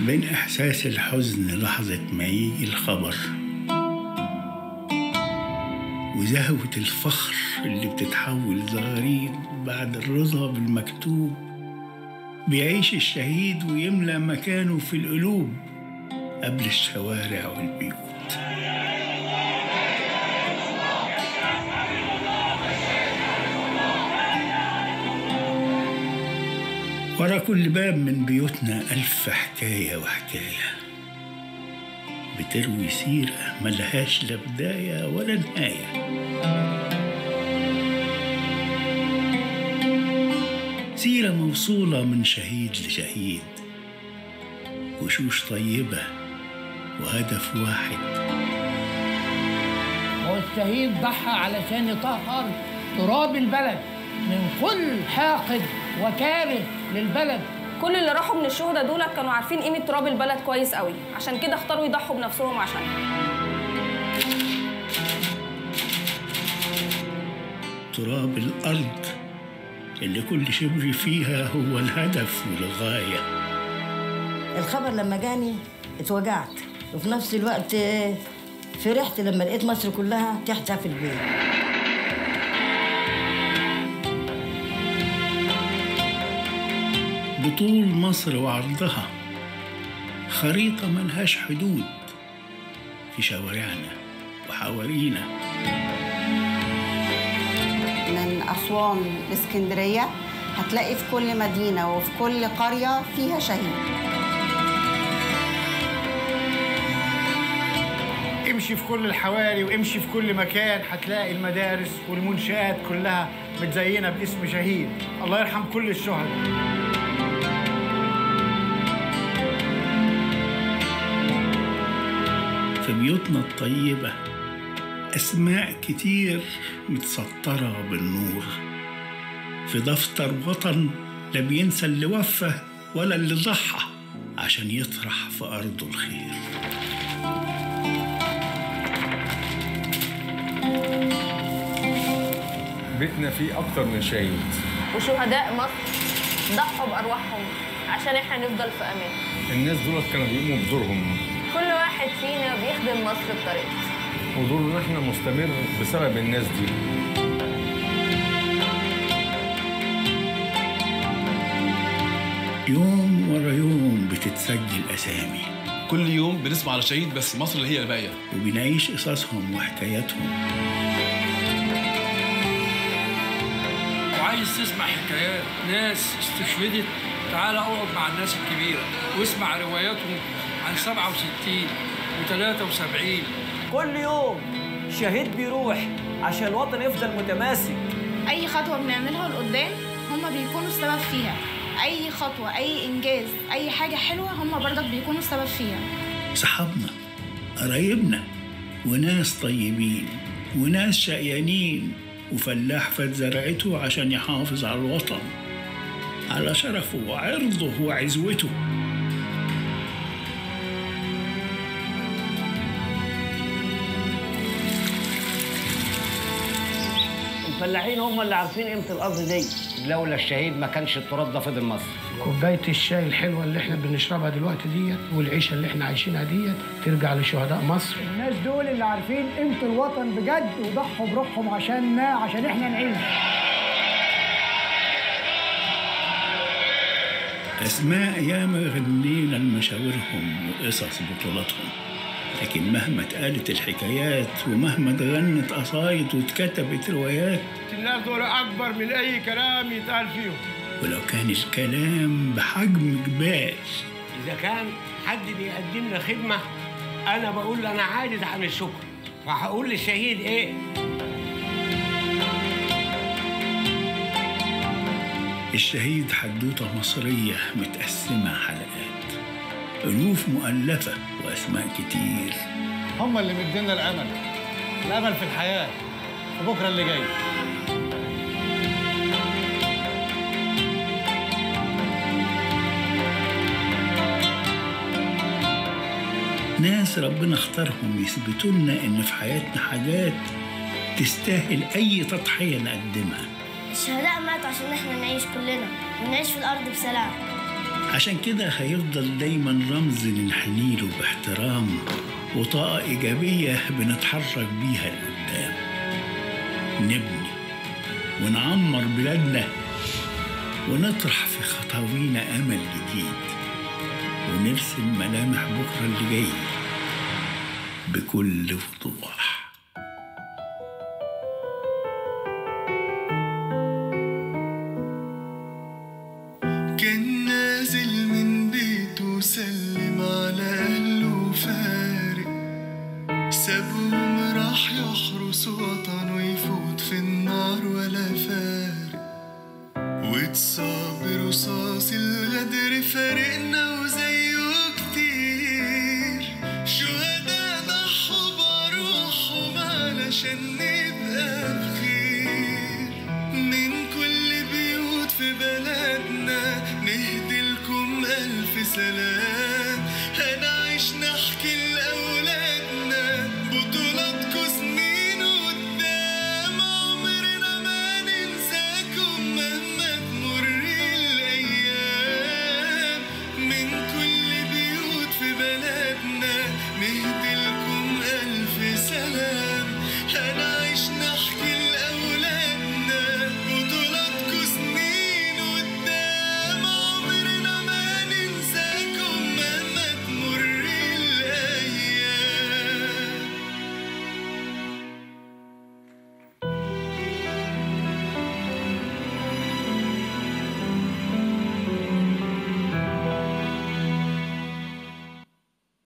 بين إحساس الحزن لحظة ما يجي الخبر وزهوة الفخر اللي بتتحول زغاريد بعد الرضا بالمكتوب بيعيش الشهيد ويملى مكانه في القلوب قبل الشوارع والبيوت ورا كل باب من بيوتنا ألف حكاية وحكاية بتروي سيرة ملهاش لا بداية ولا نهاية سيرة موصولة من شهيد لشهيد وشوش طيبة وهدف واحد هو الشهيد ضحى علشان يطهر تراب البلد من كل حاقد وكاره للبلد كل اللي راحوا من الشهداء دول كانوا عارفين قيمه تراب البلد كويس قوي عشان كده اختاروا يضحوا بنفسهم عشانها تراب الأرض اللي كل شبر فيها هو الهدف والغاية الخبر لما جاني اتوجعت وفي نفس الوقت آه، فرحت لما لقيت مصر كلها تحتفل بيه بطول مصر وعرضها خريطة ملهاش حدود في شوارعنا وحوارينا من أسوان لإسكندرية هتلاقي في كل مدينة وفي كل قرية فيها شهيد امشي في كل الحواري وامشي في كل مكان هتلاقي المدارس والمنشآت كلها متزينة باسم شهيد الله يرحم كل الشهداء في بيوتنا الطيبة أسماء كتير متسطرة بالنور في دفتر وطن لا بينسى اللي وفى ولا اللي ضحى عشان يطرح في أرضه الخير بيتنا فيه أكتر من شهيد وشهداء مصر ضحوا بارواحهم عشان احنا نفضل في امان الناس دول كانوا بيقوموا بدورهم كل واحد فينا بيخدم مصر بطريقته ودورنا احنا مستمر بسبب الناس دي يوم ورا يوم بتتسجل أسامي كل يوم بنسمع على شهيد بس مصر اللي هي الباقيه وبنعيش قصصهم وحكاياتهم وعايز تسمع حكايات ناس استشهدت تعال اقعد مع الناس الكبيرة واسمع رواياتهم عن 67 و73 كل يوم شهيد بيروح عشان الوطن يفضل متماسك اي خطوه بنعملها لقدام هما بيكونوا السبب فيها اي خطوه اي انجاز اي حاجه حلوه هما برضك بيكونوا السبب فيها صحابنا قرايبنا وناس طيبين وناس شقيانين وفلاح فات زرعته عشان يحافظ على الوطن على شرفه وعرضه وعزوته الفلاحين هم اللي عارفين قيمه الارض دي لولا الشهيد ما كانش التراب ده فضل مصر كوبايه الشاي الحلوه اللي احنا بنشربها دلوقتي ديت والعيشه اللي احنا عايشينها ديت ترجع لشهداء مصر الناس دول اللي عارفين قيمة الوطن بجد وضحوا بروحهم عشاننا عشان احنا نعيش أسماء ياما غنينا لمشاورهم وقصص بطولاتهم لكن مهما اتقالت الحكايات ومهما اتغنت قصايد واتكتبت روايات الناس دول أكبر من أي كلام يتقال فيهم ولو كان الكلام بحجم جبال إذا كان حد بيقدم لنا خدمة أنا بقول له أنا عاجز عن الشكر فهقول للشهيد إيه؟ الشهيد حدوتة مصرية متقسمة حلقات ألوف مؤلفة وأسماء كتير هم اللي مدينا الأمل الأمل في الحياة في بكرة اللي جاي ناس ربنا اختارهم يثبتوا لنا إن في حياتنا حاجات تستاهل أي تضحية نقدمها الشهداء ماتوا عشان احنا نعيش كلنا ونعيش في الارض بسلام عشان كده هيفضل دايما رمز ننحني له باحترام وطاقة إيجابية بنتحرك بيها لقدام نبني ونعمر بلادنا ونطرح في خطاوينا أمل جديد ونرسم ملامح بكرة اللي جاي بكل وضوح كان نازل من بيته سلم على أهله فارق سابهم راح يحرس وطنه يفوت في النار ولا فارق واتصاب برصاص الغدر فارقنا وزيه كتير شهداء ضحوا بأرواحهم علشان نبقى بخير من كل بيوت في بلدنا نهدي لكم ألف سلام